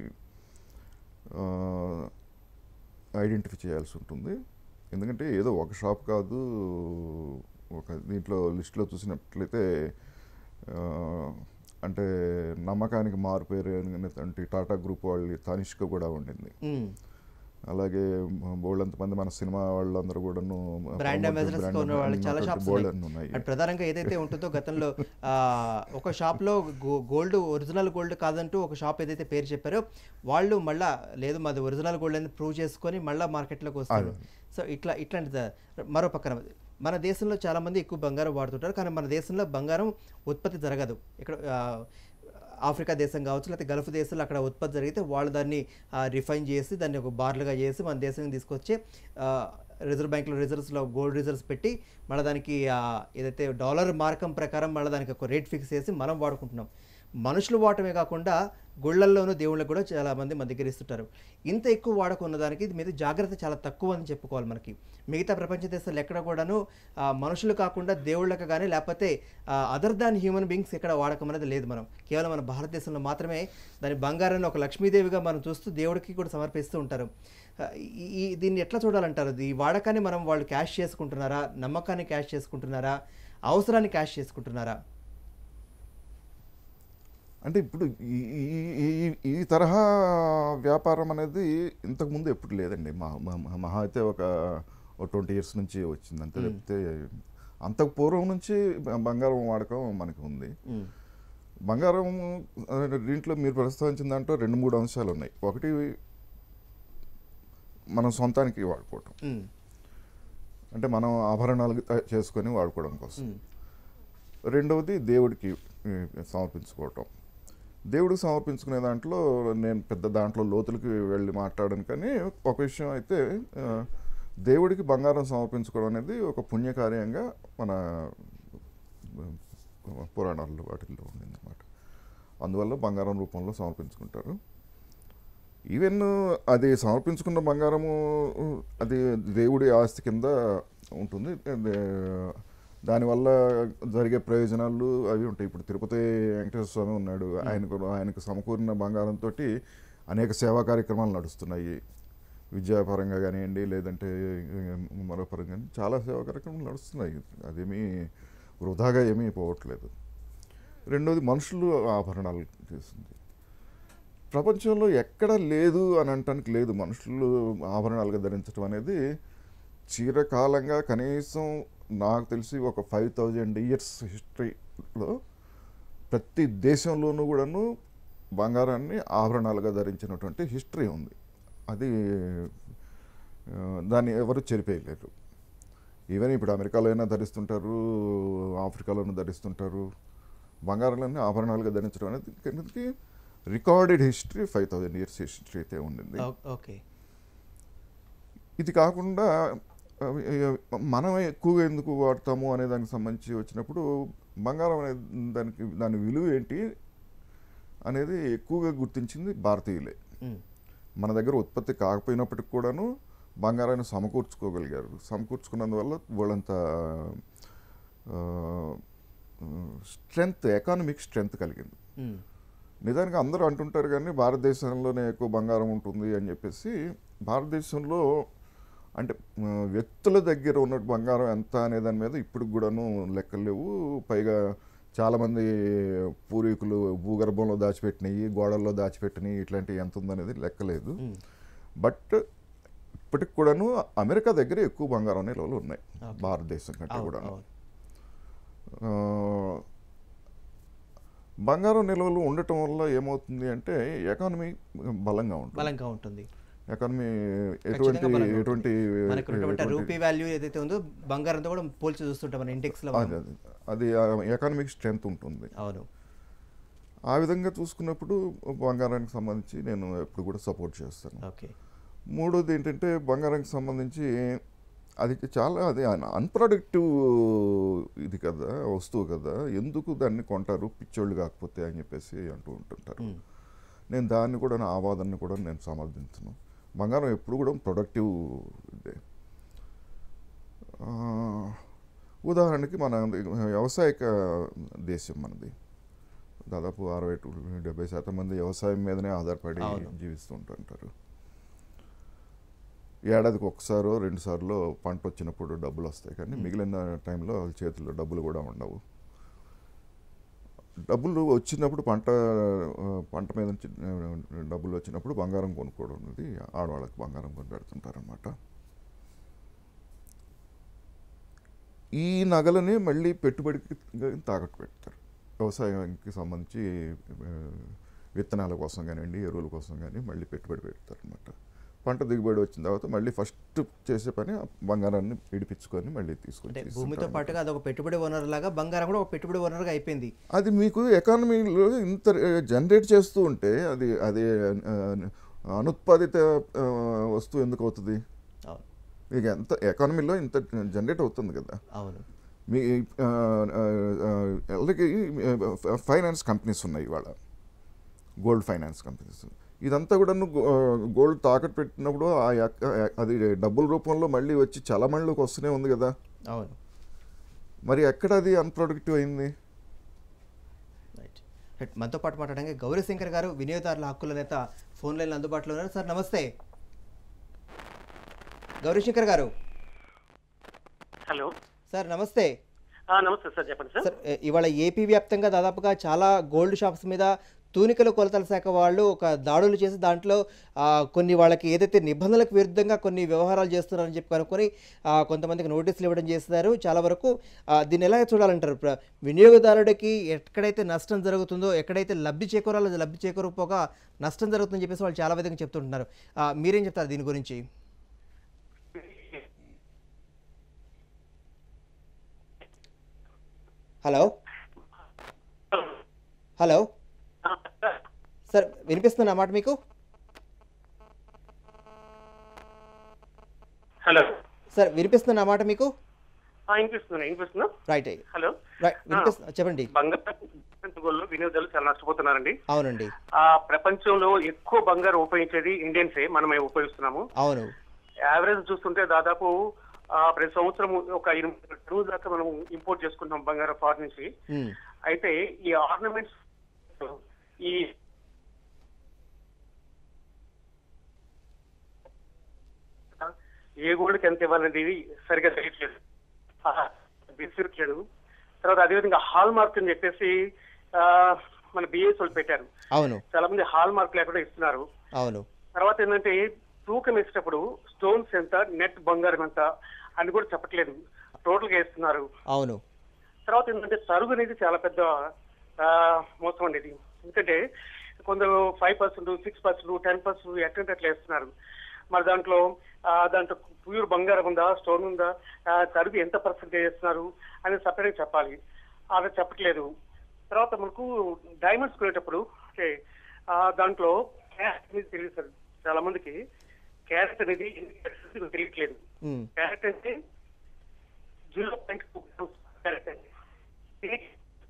ఐడెంటిఫై చేయాల్సి ఉంటుంది ఎందుకంటే ఏదో ఒక షాప్ కాదు ఒక దీంట్లో లిస్ట్లో చూసినట్లయితే ఆ, అంటే నమ్మకానికి మారుపేరు అంటే టాటా గ్రూప్ వాళ్ళు తనిష్క కూడా ఉండింది ఉమ్. అలాగే బోల్డ్ మంది మన సినిమా వాళ్ళందరూ కూడాను బ్రాండ్ అంబాసిడర్స్ గా ఉన్న వాళ్ళు చాలా షాప్స్ బోల్డ్ ఉన్నాయి ఉన్నాయి అండ్ ప్రధానంగా ఏదైతే ఉంటుందో గతంలో ఆ, ఒక షాప్లో గోల్డ్ ఒరిజినల్ గోల్డ్ కాదంటూ ఒక షాప్ ఏదైతే పేరు చెప్పారో వాళ్ళు మళ్ళా లేదు మాది ఒరిజినల్ గోల్డ్ అని ప్రూవ్ చేసుకొని మళ్ళీ మార్కెట్లోకి వస్తారు సో ఇట్లా ఇట్లాంటి ద- మరో పక్కన మన దేశంలో చాలా మంది ఎక్కువ బంగారం వాడుతుంటారు కానీ మన దేశంలో బంగారం ఉత్పత్తి జరగదు ఇక్కడ ఆ, ఆఫ్రికా దేశం కావచ్చు లేకపోతే గల్ఫ్ దేశాలు అక్కడ ఉత్పత్తి జరిగితే వాళ్ళు దాన్ని రిఫైన్ చేసి దాన్ని ఒక బార్లుగా చేసి మన దేశానికి తీసుకొచ్చి ఆ, రిజర్వ్ బ్యాంక్లో రిజర్వ్స్లో గోల్డ్ రిజర్వ్స్ పెట్టి మళ్ళీ దానికి ఆ, ఏదైతే డాలర్ మార్కం ప్రకారం మళ్ళీ దానికి ఒక రేట్ ఫిక్స్ చేసి మనం వాడుకుంటున్నాం మనుషులు వాడటమే కాకుండా గుళ్ళల్లోనూ దేవుళ్ళకు కూడా చాలా మంది మన దగ్గర ఇస్తుంటారు ఇంత ఎక్కువ వాడకున్న దానికి ఇది మీద జాగ్రత్త చాలా తక్కువ అని చెప్పుకోవాలి మనకి మిగతా ప్రపంచ దేశాలు ఎక్కడ కూడాను ఆ, మనుషులు కాకుండా దేవుళ్ళకు కానీ లేకపోతే అదర్ దాన్ హ్యూమన్ బీయింగ్స్ ఎక్కడ వాడకం అనేది లేదు మనం కేవలం మన భారతదేశంలో మాత్రమే దాని బంగారాన్ని ఒక లక్ష్మీదేవిగా మనం చూస్తూ దేవుడికి కూడా సమర్పిస్తూ ఉంటారు ఆ, ఈ- ఈ దీన్ని ఎట్లా చూడాలంటారు ఈ వాడకాన్ని మనం వాళ్ళు క్యాష్ చేసుకుంటున్నారా నమ్మకాన్ని క్యాష్ చేసుకుంటున్నారా అవసరాన్ని క్యాష్ చేసుకుంటున్నారా అంటే ఇప్పుడు ఈ ఈ- ఈ- ఈ తరహా వ్యాపారం అనేది ఇంతకుముందు ఎప్పుడు లేదండి మా మా- మా- మహా అయితే ఒక ట్వంటీ ఇయర్స్ నుంచి వచ్చింది అంతే తప్పితే అంతకు పూర్వం నుంచి బ- బంగారం వాడకం మనకు ఉంది ఉమ్, బంగారం ఆ, దీంట్లో మీరు ప్రస్తావించిన దాంట్లో రెండు మూడు అంశాలు ఉన్నాయి ఒకటి మనం సొంతానికి వాడుకోవటం ఉమ్, అంటే మనం ఆభరణాలు త- చేసుకొని వాడుకోవడం కోసం ఉమ్, రెండవది దేవుడికి ఈ, సమర్పించుకోవటం దేవుడికి సమర్పించుకునే దాంట్లో నేను పెద్ద దాంట్లో లోతులకి వెళ్ళి మాట్లాడను కానీ ఒక విషయం అయితే ఆ, దేవుడికి బంగారం సమర్పించుకోవడం అనేది ఒక పుణ్యకార్యంగా మన ఆ, పురాణాల్లో వాటిల్లో ఉండింది అనమాట అందువల్ల బంగారం రూపంలో సమర్పించుకుంటారు ఈవెన్ అది సమర్పించుకున్న బంగారము అది దేవుడి ఆస్తి కింద ఉంటుంది అది, దానివల్ల జరిగే ప్రయోజనాలు అవి ఉంటాయి ఇప్పుడు తిరుపతి వెంకటేశ్వర స్వామి ఉన్నాడు ఆయనకు ఆయనకు సమకూరిన బంగారంతో అనేక సేవా కార్యక్రమాలు నడుస్తున్నాయి విద్యాపరంగా కానివ్వండి లేదంటే మరో పరంగా కానీ చాలా సేవా కార్యక్రమాలు నడుస్తున్నాయి అదేమీ వృధాగా ఏమీ పోవట్లేదు రెండోది మనుషులు ఆభరణాలు చేస్తుంది ప్రపంచంలో ఎక్కడ లేదు అని అనటానికి లేదు మనుషులు ఆభరణాలుగా ధరించడం అనేది చిరకాలంగా కనీసం నాకు తెలిసి ఒక ఫైవ్ థౌజండ్ ఇయర్స్ హిస్టరీలో ప్రతి దేశంలోనూ కూడాను బంగారాన్ని ఆభరణాలుగా ధరించినటువంటి హిస్టరీ ఉంది అది ఆ, దాన్ని ఎవరు చెరిపేయలేరు ఈవెన్ ఇప్పుడు అమెరికాలో అయినా ధరిస్తుంటారు ఆఫ్రికాలోనూ ధరిస్తుంటారు బంగారాలన్నీ ఆభరణాలుగా ధరించడం అనేది కిందకి recorded history five thousand years history అయితే ఉండింది ఓ- ఓకే ఇది కాకుండా అవి, మనం ఎక్కువగా ఎందుకు వాడతాము అనే దానికి సంబంధించి వచ్చినప్పుడు బంగారం అనే దానికి దాని విలువ ఏంటి అనేది ఎక్కువగా గుర్తించింది భారతీయులే ఉమ్, మన దగ్గర ఉత్పత్తి కాకపోయినప్పటికి కూడాను బంగారాన్ని సమకూర్చుకోగలిగారు సమకూర్చుకున్నందువల్ల వాళ్ళంత స్ట్రెంగ్త్ ఎకానమిక్ స్ట్రెంగ్త్ కలిగింది ఉమ్, నిజానికి అందరూ అంటుంటారు కానీ భారతదేశంలోనే ఎక్కువ బంగారం ఉంటుంది అని చెప్పేసి భారతదేశంలో అంటే ఆ, వ్యక్తుల దగ్గర ఉన్న బంగారం ఎంత అనే దాని మీద ఇప్పుడు కూడాను లెక్కలు లేవు పైగా చాలామంది పూర్వీకులు భూగర్భంలో దాచిపెట్టినవి గోడల్లో దాచిపెట్టినవి ఇట్లాంటివి ఎంత ఉందనేది లెక్కలేదు ఉమ్. బట్ ఇప్పటికి కూడాను అమెరికా దగ్గర ఎక్కువ బంగారం నిల్వలు ఉన్నాయి Okay. భారతదేశం కంటే అవును, కూడా అవును. బంగారం నిల్వలు ఉండటం వల్ల ఏమవుతుంది అంటే ఎకానమీ బలంగా ఉంటుంది బలంగా ఉంటుంది ఎకానమీ ఖచ్చితంగా ఎటువంటి బలంగా ఉంటుంది. ఎటువంటి మనకు ఉన్నటువంటి ఎటువంటి- రూపీ వాల్యూ ఏదైతే ఉందో బంగారంతో కూడా పోల్చి చూస్తుంటాం మన ఇండెక్స్ లో అది మనం. అది అది ఎకానమిక్ స్ట్రెంగ్త్ ఉంటుంది అవును ఆ విధంగా చూసుకున్నప్పుడు బంగారానికి సంబంధించి నేను ఎప్పుడు కూడా సపోర్ట్ చేస్తాను ఓకే మూడోది ఏంటంటే బంగారానికి సంబంధించి అది చాలా అది అన్ప్రొడక్టివ్ ఇది కదా వస్తువు కదా ఎందుకు దాన్ని కొంటారు పిచ్చోళ్ళు కాకపోతే అని చెప్పేసి అంటూ ఉంటుంటారు ఉమ్, నేను దాన్ని కూడా నా ఆవాదాన్ని కూడా నేను సమర్థించను బంగారం ఎప్పుడు కూడా ప్రొడక్టివ్ ఇదే ఆ, ఉదాహరణకి మన వ్యవసాయక దేశం మనది దాదాపు అరవై టు డెబ్బై శాతం మంది వ్యవసాయం మీదనే ఆధారపడి అవును. జీవిస్తూ ఉంటుంటారు ఏడాదికి ఒకసారో రెండు సార్లు పంట వచ్చినప్పుడు డబ్బులు వస్తాయి కానీ మిగిలిన టైంలో వాళ్ళ చేతుల్లో డబ్బులు కూడా ఉండవు డబ్బులు వచ్చినప్పుడు పంట ఆ, పంట మీద నుంచి ఆ, డబ్బులు వచ్చినప్పుడు బంగారం కొనుక్కోవడం అనేది ఆడవాళ్ళకి బంగారం కొని పెడుతుంటారనమాట ఈ నగలని మళ్ళీ పెట్టుబడికి తాకట్టు పెడతారు వ్యవసాయానికి సంబంధించి ఆ, విత్తనాల కోసం కానివ్వండి ఎరువుల కోసం కానీ మళ్ళీ పెట్టుబడి పెడతారు అనమాట పంట దిగుబడి వచ్చిన తర్వాత మళ్ళీ ఫస్ట్ చేసే పని ఆ బంగారాన్ని విడిపించుకొని మళ్ళీ అంటే తీసుకొని భూమితో తీసుకుంటారు పాటుగా అదొక పెట్టుబడి వనరు లాగా బంగారం కూడా ఒక పెట్టుబడి వనరుగా అయిపోయింది అది మీకు ఎకానమీలో ఇంత జనరేట్ చేస్తూ ఉంటే అది అది ఆ, అనుత్పాదిత ఆ, వస్తువు ఎందుకు అవుతుంది అవును మీకు ఎంత ఎకానమీలో ఇంత జనరేట్ అవుతుంది కదా అవును మీ ఆ, ఆ, ఆ, అలాగే ఫైనాన్స్ కంపెనీస్ ఉన్నాయి ఇవాళ గోల్డ్ ఫైనాన్స్ కంపెనీస్ ఇదంతా కూడా గోల్డ్ తాకట్టు పెట్టినప్పుడు ఆ యొక్క- అది డబ్బుల రూపంలో మళ్ళీ వచ్చి చలమణిలోకి వస్తూనే ఉంది కదా అవును మరి ఎక్కడ అది అన్ప్రొడక్టివ్ అయింది రైట్ రైట్ మనతో పాటు మాట్లాడడానికి గౌరీశంకర్ గారు వినియోగదారుల హక్కుల నేత ఫోన్ లైన్ అందుబాటులో ఉన్నారు సార్ నమస్తే గౌరీశంకర్ గారు హలో సార్ నమస్తే ఆ, నమస్తే సార్ చెప్పండి సార్ సార్ ఇ- ఇవాళ ఏపీ వ్యాప్తంగా దాదాపుగా చాలా గోల్డ్ షాప్స్ మీద తూనికలు కొలతల శాఖ వాళ్ళు ఒక దాడులు చేసి దాంట్లో ఆ, కొన్ని వాళ్ళకి ఏదైతే నిబంధనలకు విరుద్ధంగా కొన్ని వ్యవహారాలు చేస్తున్నారని చెప్పి కనుక్కొని ఆ, కొంతమందికి నోటీసులు ఇవ్వడం చేస్తున్నారు చాలా వరకు ఆ, దీన్ని ఎలా చూడాలంటారు ప్ర- వినియోగదారుడికి ఎక్కడైతే నష్టం జరుగుతుందో ఎక్కడైతే లబ్ధి చేకూరాలో అది లబ్ధి చేకూరకపోగా నష్టం జరుగుతుందని చెప్పేసి వాళ్ళు చాలా విధంగా చెప్తుంటున్నారు ఆ, మీరేం చెప్తారు దీని గురించి హలో హలో ఆ, సార్. సార్ వినిపిస్తున్నా మాట మీకు హలో సార్ వినిపిస్తున్నా మాట మీకు ఆ, వినిపిస్తుందా వినిపిస్తుందా రైట్ హలో రైట్ వినిపిస్తున్నా చెప్పండి బంగారు వినియోగదారులు చాలా నష్టపోతున్నారండి అవునండి ఆ ప్రపంచంలో ఎక్కువ బంగారు ఉపయోగించేది ఇండియన్సే మనమే ఉపయోగిస్తున్నాము అవును యావరేజ్ చూస్తుంటే దాదాపు ఆ, ప్రతి సంవత్సరం ఒక ఎనిమిది టన్నుల దాకా మనం ఇంపోర్ట్ చేసుకుంటాం బంగారం ఫారెన్ నుంచి ఉమ్, అయితే ఈ ఆర్నమెంట్స్ ఈ ఏ గోల్డ్కి ఎంత ఇవ్వాలనేది సరిగా తెలియట్లేదు విసిరట్లేదు తర్వాత అదేవిధంగా హాల్ మార్క్ అని చెప్పేసి ఆ, మన బిఎస్ వాళ్ళు పెట్టారు అవును చాలా మంది హాల్ మార్క్ లేకుండా ఇస్తున్నారు అవును తర్వాత ఏంటంటే తూకం వేసేటప్పుడు స్టోన్స్ ఎంత నెట్ బంగారం ఎంత అని కూడా చెప్పట్లేదు టోటల్ గా ఇస్తున్నారు అవును తర్వాత ఏంటంటే తరుగు అనేది చాలా పెద్ద ఆ, మోసం అనేది ఎందుకంటే కొందరు five percent six percent ten percent ఎట్లంటే అట్లా వేస్తున్నారు మరి దాంట్లో ఆ, దాంట్లో ప్యూర్ బంగారం ఉందా స్టోన్ ఉందా ఆ, తరుగు ఎంత పర్సెంటేజ్ వేస్తున్నారు అనేది సపరేట్గా చెప్పాలి అది చెప్పట్లేదు తర్వాత మనకు డైమండ్స్ కొనేటప్పుడు ఓకే ఆ, దాంట్లో క్యారెట్ అనేది తెలియదు సార్ చాలా మందికి క్యారెట్ అనేది ఎన్ని carats అనేది తెలియట్లేదు ఉమ్, క్యారెట్ అంటే zero point two grams carat అండి దీనికి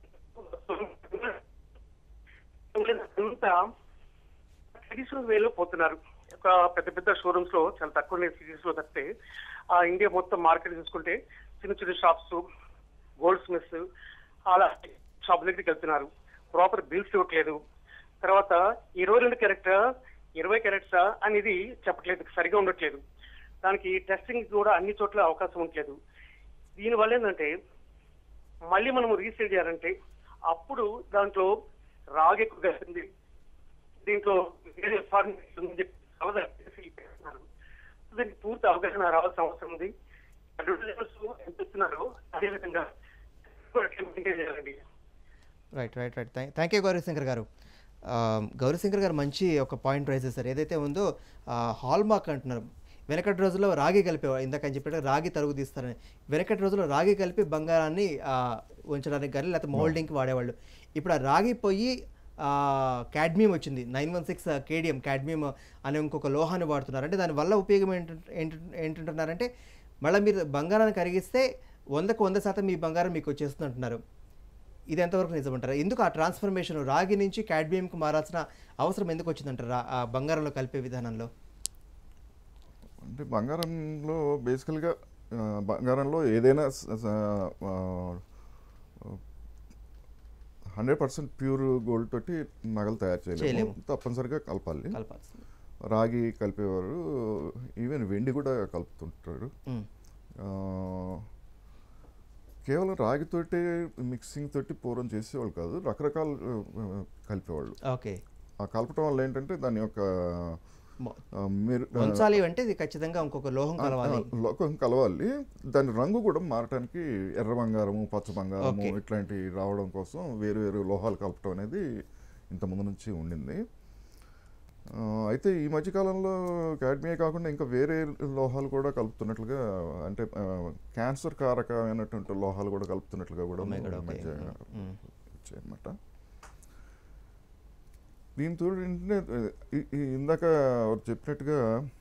అంతా ట్రెడిషనల్ వేలో పోతున్నారు ఒక పెద్ద పెద్ద షోరూమ్స్ లో చాలా తక్కువ సిటీస్ లో తప్పితే ఆ ఇండియా మొత్తం మార్కెట్ చూసుకుంటే చిన్న చిన్న షాప్స్ గోల్డ్ స్మిత్స్ అలా షాప్ దగ్గరికి వెళ్తున్నారు ప్రాపర్ బిల్స్ ఇవ్వట్లేదు తర్వాత ఇరవై రెండు క్యారెక్టర్ ఇరవై క్యారెక్టర్సా అనేది చెప్పట్లేదు సరిగా ఉండట్లేదు దానికి టెస్టింగ్ కూడా అన్ని చోట్ల అవకాశం ఉండట్లేదు దీనివల్ల ఏంటంటే మళ్ళీ మనం రీసేల్ చేయాలంటే అప్పుడు దాంట్లో రాగు ఎక్కువ కలిసింది దీంట్లో వేరే ఫార్మ్ ఉందని చెప్పి చాలా చేసి పెడుతున్నారు. దీనికి పూర్తి అవగాహన రావాల్సిన అవసరం ఉంది అడ్వర్టైజర్స్ ఎంత ఇస్తున్నారో అదేవిధంగా కూడా అట్లా మెయింటైన్ చేయాలండి right right right thank you Gaurishankar గారు ఆ, గౌరీశంకర్ గారు మంచి ఒక పాయింట్ రైజ్ చేశారు ఏదైతే ఉందో హాల్ మార్క్ అంటున్నారు వెనకటి రోజుల్లో రాగి కలిపేవారు ఇందాక అని చెప్పాడు రాగి తరుగు తీస్తారని వెనకటి రోజుల్లో రాగి కలిపి బంగారాన్ని ఆ, ఉంచడానికి కానీ లేకపోతే మోల్డింగ్కి వాడేవాళ్ళు ఇప్పుడు ఆ రాగి పోయి క్యాడ్మియం వచ్చింది నైన్ వన్ సిక్స్ కేడియం క్యాడ్మియం అనే ఇంకొక లోహాన్ని వాడుతున్నారు అంటే దానివల్ల ఉపయోగం ఏంటి ఏంటి- ఏంటంటున్నారంటే మళ్ళీ మీరు బంగారాన్ని కరిగిస్తే వందకు వంద శాతం మీ బంగారం మీకు వచ్చేస్తుంది అంటున్నారు ఇది ఎంతవరకు నిజమంటారా ఎందుకు ఆ ట్రాన్స్ఫర్మేషన్ రాగి నుంచి క్యాడ్మియంకి మారాల్సిన అవసరం ఎందుకు వచ్చిందంటారు రా- ఆ బంగారంలో కలిపే విధానంలో అంటే బంగారంలో బేసికల్గా ఆ, బంగారంలో ఏదైనా హండ్రెడ్ పర్సెంట్ ప్యూర్ గోల్డ్ తోటి నగలు తయారు చేయలేము చేయలేము. తప్పనిసరిగా కలపాలి కలపాల్సింది రాగి కలిపేవారు ఈవెన్ వెండి కూడా కలుపుతుంటారు ఉమ్. ఆ, కేవలం రాగితోటి మిక్సింగ్ తోటి పూర్వం చేసేవాళ్ళు కాదు రకరకాల ఆ, కలిపేవాళ్ళు ఓకే ఆ కలపటం వల్ల ఏంటంటే దాని యొక్క మొ- ఆ, మీరు ఆ, వంచాలి అంటే ఇది ఖచ్చితంగా ఇంకొక లోహం కలవాలి ఆ, లోకం కలవాలి దాని రంగు కూడా మారటానికి ఎర్ర బంగారము పచ్చ బంగారము Okay. ఇట్లాంటి రావడం కోసం వేరు వేరు లోహాలు కలపటం అనేది ఇంత ముందు నుంచి ఉండింది ఆ, అయితే ఈ మధ్య కాలంలో కాడ్మియా కాకుండా ఇంకా వేరే లోహాలు కూడా కలుపుతున్నట్లుగా అంటే ఆ, క్యాన్సర్ కారకమైనటువంటి లోహాలు కూడా కలుపుతున్నట్లుగా కూడా Oh my God, ఈ okay. మధ్య ఉమ్. వచ్చాయన్నమాట దీంతో ఏంటంటే ఈ- ఈ ఇందాక వారు చెప్పినట్టుగా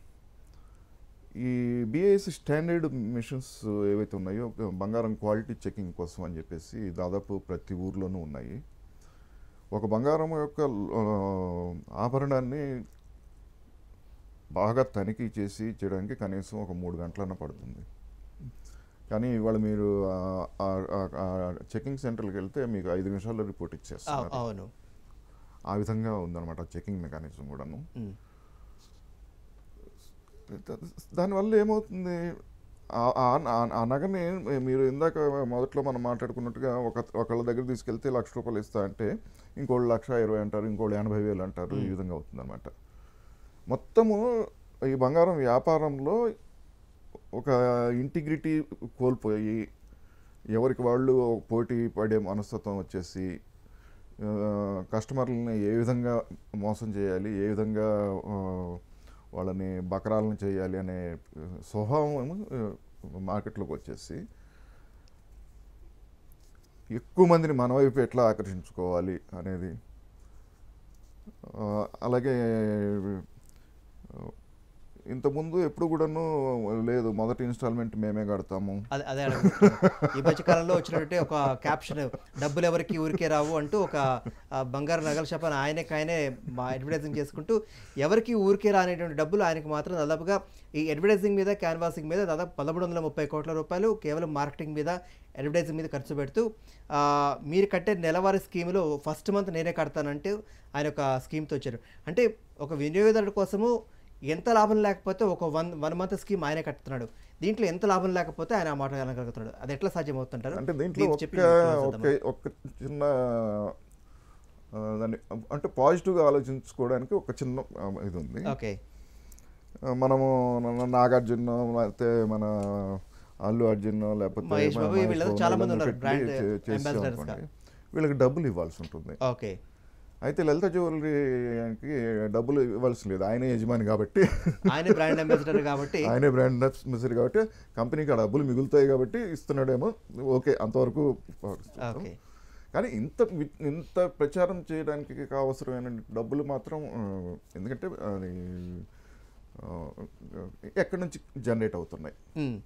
ఈ బిఐఎస్ స్టాండర్డ్ మిషన్స్ ఏవైతే ఉన్నాయో బంగారం క్వాలిటీ చెకింగ్ కోసం అని చెప్పేసి దాదాపు ప్రతి ఊర్లోనూ ఉన్నాయి ఒక బంగారం యొక్క ఆ, ఆభరణాన్ని బాగా తనిఖీ చేసి చేయడానికి కనీసం ఒక మూడు గంటలన్నా పడుతుంది కానీ ఇవాళ మీరు చెకింగ్ సెంటర్కి వెళ్తే మీకు ఐదు నిమిషాల్లో రిపోర్ట్ అవ్- ఇచ్చేస్తారు అవును ఆ విధంగా ఉందన్నమాట చెకింగ్ మెకానిజం కూడాను ఉమ్. దానివల్ల ఏమవుతుంది ఆ- ఆ- ఆ- ఆ నగని మీరు ఇందాక మొదట్లో మనం మాట్లాడుకున్నట్టుగా ఒక ఒకళ్ళ దగ్గర తీసుకెళ్తే లక్ష రూపాయలు ఇస్తా అంటే ఇంకోళ్ళు లక్ష ఇరవై అంటారు ఇంకోళ్ళు ఎనభై వేలు అంటారు ఈ విధంగా అవుతుంది అనమాట మొత్తము ఈ బంగారం వ్యాపారంలో ఒక ఇంటిగ్రిటీ కోల్పోయి ఎవరికి వాళ్ళు పోటీ పడే మనస్తత్వం వచ్చేసి ఆ, కస్టమర్లని ఏ విధంగా మోసం చేయాలి ఏ విధంగా ఆ, వాళ్ళని బకరాలను చేయాలి అనే ఆ, స్వభావం ఏమో, ఆ, మార్కెట్లోకి వచ్చేసి ఎక్కువ మందిని మన వైపు ఎట్లా ఆకర్షించుకోవాలి అనేది ఆ, అలాగే ఆ, ఇంతకుముందు ఎప్పుడు కూడాను లేదు మొదటి ఇన్స్టాల్మెంట్ మేమే కడతాము అదే అదే అడుగుతున్నాను. ఈ మధ్య కాలంలో వచ్చినట్టే ఒక క్యాప్షన్ డబ్బులు ఎవరికి ఊరికే రావు అంటూ ఒక ఆ, బంగారు నగల షాప్ అని ఆయనకి ఆయనే మా అడ్వర్టైజింగ్ చేసుకుంటూ ఎవరికి ఊరికే రానేటువంటి డబ్బులు ఆయనకు మాత్రం దాదాపుగా ఈ అడ్వర్టైజింగ్ మీద క్యాన్వాసింగ్ మీద దాదాపు పదమూడు వందల ముప్పై కోట్ల రూపాయలు కేవలం మార్కెటింగ్ మీద అడ్వర్టైజింగ్ మీద ఖర్చు పెడుతూ ఆ, మీరు కట్టే నెలవారీ స్కీమ్లో ఫస్ట్ మంత్ నేనే కడతానంటే ఆయన ఒక స్కీమ్తో వచ్చారు అంటే ఒక వినియోగదారుడి కోసము ఎంత లాభం లేకపోతే ఒక వన్ వన్ మంత్ స్కీమ్ ఆయనే కట్టుతున్నాడు దీంట్లో ఎంత లాభం లేకపోతే ఆయన ఆ మాట అనగలుగుతున్నాడు అది ఎట్లా సాధ్యమవుతుంటారు అంటే దీంట్లో దీన్ని ఒక చెప్పి close ఒక చేద్దామా? ఒక చిన్న ఆ, దాన్ని అంటే పాజిటివ్గా ఆలోచించుకోవడానికి ఒక చిన్న ఆ, ఇది ఉంది ఓకే ఆ, మనము మన నాగార్జున లేకపోతే మన అల్లు అర్జున్ లేకపోతే మహేష్ మన బాబు మహేష్ వీళ్ళందరూ బాబు చాలా మంది వీళ్ళందరూ ఉన్నారు, పెట్టి brand చే- చేసాం ambassadors గా. అనుకోండి. వీళ్ళకి డబ్బులు ఇవ్వాల్సి ఉంటుంది ఓకే అయితే లలిత జ్యువెలరీకి డబ్బులు ఇవ్వాల్సి లేదు ఆయనే యజమాని కాబట్టి ఆయన బ్రాండ్ అంబాసిడర్ కాబట్టి ఆయనే బ్రాండ్ అంబాసిడర్ కాబట్టి కంపెనీకి ఆ డబ్బులు మిగులుతాయి కాబట్టి ఇస్తున్నాడేమో ఓకే అంతవరకు పాటిస్తాం. ఓకే కానీ ఇంత వి- ఇంత ప్రచారం చేయడానికి కావలసిన డబ్బులు మాత్రం ఆ, ఎందుకంటే అది ఆ, ఎక్కడి నుంచి జనరేట్ అవుతున్నాయి ఉమ్.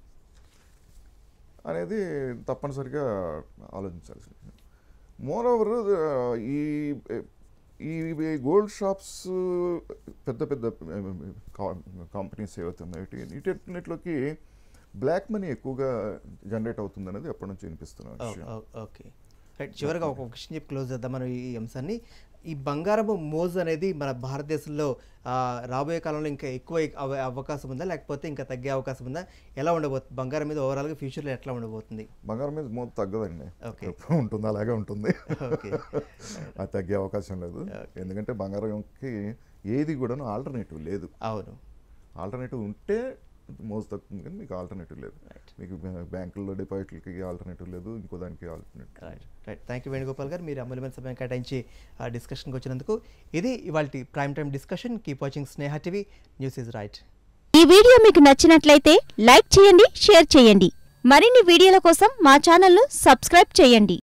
అనేది తప్పనిసరిగా ఆలోచించాల్సింది మోర్ ఓవర్ ఈ ఈ గోల్డ్ షాప్స్ పెద్ద పెద్ద కంపెనీస్ ఏవైతే ఉన్నాయో ఇటు- వీటన్నిటిలోకి బ్లాక్ మనీ ఎక్కువగా జనరేట్ అవుతుంది అనేది ఎప్పటి నుంచి వినిపిస్తున్న ఓ- విషయం ఓ- ఓకే రైట్ చివరిగా ఒక క్వశ్చన్ చెప్పి క్లోజ్ చేద్దాం మనం ఈ అంశాన్ని ఈ బంగారపు మోజు అనేది మన భారతదేశంలో ఆ, రాబోయే కాలంలో ఇంకా ఎక్కువ అవ- అవకాశం ఉందా లేకపోతే ఇంకా తగ్గే అవకాశం ఉందా ఎలా ఉండబోతుంది బంగారం మీద ఓవరాల్గా ఫ్యూచర్లో ఎట్లా ఉండబోతుంది బంగారం మీద మోత తగ్గదండి Okay. ఎప్పుడు ఉంటుంది అలాగే ఉంటుంది ఓకే అది తగ్గే అవకాశం లేదు ఎందుకంటే బంగారంకి ఏది కూడా ఆల్టర్నేటివ్ లేదు అవును ఆల్టర్నేటివ్ ఉంటే మోజు తగ్గుతుంది కానీ మీకు ఆల్టర్నేటివ్ లేదు రైట్ మీకు బ్యా- బ్యాంకుల్లో డిపాజిట్లకి ఆల్టర్నేటివ్ లేదు ఇంకో దానికి alternative right right thank you Venugopal గారు మీరు అమూల్యమైన సమయం కేటాయించి ఆ డిస్కషన్కి వచ్చినందుకు ఇది ఇవాళ prime time discussion keep watching Sneha TV news is right ఈ వీడియో మీకు నచ్చినట్లయితే లైక్ చేయండి షేర్ చేయండి మరిన్ని వీడియోల కోసం మా ఛానల్ను సబ్స్క్రైబ్ చేయండి